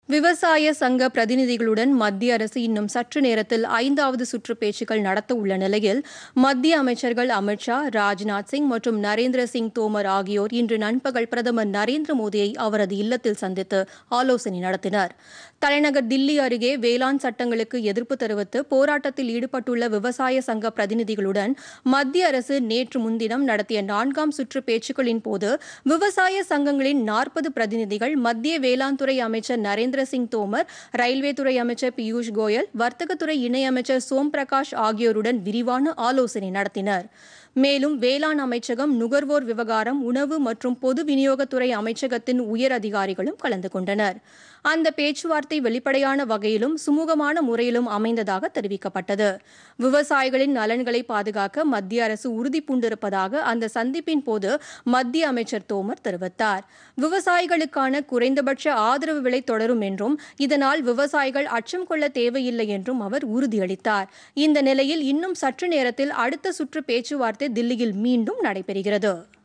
விவசாய சங்க பிரதிநிதிகளுடன் மத்திய அரசு இன்னும் சற்று நேரத்தில் ஐந்தாவது சுற்று பேச்சுக்கள் நடத்த உள்ள நிலையில் மத்திய அமைச்சர்கள் அமித்ஷா ராஜ்நாத் சிங் மற்றும் நரேந்திர சிங் தோமர் ஆகியோர் இன்று நண்பகல் பிரதமர் நரேந்திர மோடியை அவரது இல்லத்தில் சந்தித்து ஆலோசனை நடத்தினர் தலைநகர் தில்லி அருகே வேளாண் சட்டங்களுக்கு எதிர்ப்பு தெரிவித்து போராட்டத்தில் ஈடுபட்டுள்ள விவசாய சங்க பிரதிநிதிகளுடன் மத்திய அரசு நேற்று முன்தினம் நடத்திய நான்காம் சுற்று பேச்சுக்களின் போது விவசாய சங்கங்களின் நாற்பது பிரதிநிதிகள் மத்திய வேளாண் துறை அமைச்சர் நரேந்திர சிங் தோமர் ரயில்வே துறை அமைச்சர் பியூஷ் கோயல் வர்த்தகத்துறை இணையமைச்சர் சோம் பிரகாஷ் ஆகியோருடன் விரிவான ஆலோசனை நடத்தினர் மேலும் வேளாண் அமைச்சகம் நுகர்வோர் விவகாரம் உணவு மற்றும் பொது விநியோகத்துறை அமைச்சகத்தின் உயர் அதிகாரிகளும் கலந்து கொண்டனர் அந்த பேச்சுவார்த்தை வெளிப்படையான வகையிலும் சுமூகமான முறையிலும் அமைந்ததாக தெரிவிக்கப்பட்டது விவசாயிகளின் நலன்களை பாதுகாக்க மத்திய அரசு உறுதி பூண்டிருப்பதாக அந்த சந்திப்பின் போது மத்திய அமைச்சர் தோமர் தெரிவித்தார் விவசாயிகளுக்கான குறைந்தபட்ச ஆதரவு விலை தொடரும் என்றும் இதனால் விவசாயிகள் அச்சம் கொள்ள தேவையில்லை என்றும் அவர் உறுதியளித்தார் இந்த நிலையில் இன்னும் சற்று நேரத்தில் அடுத்த சுற்று பேச்சுவார்த்தை தில்லியில் மீண்டும் நடைபெறுகிறது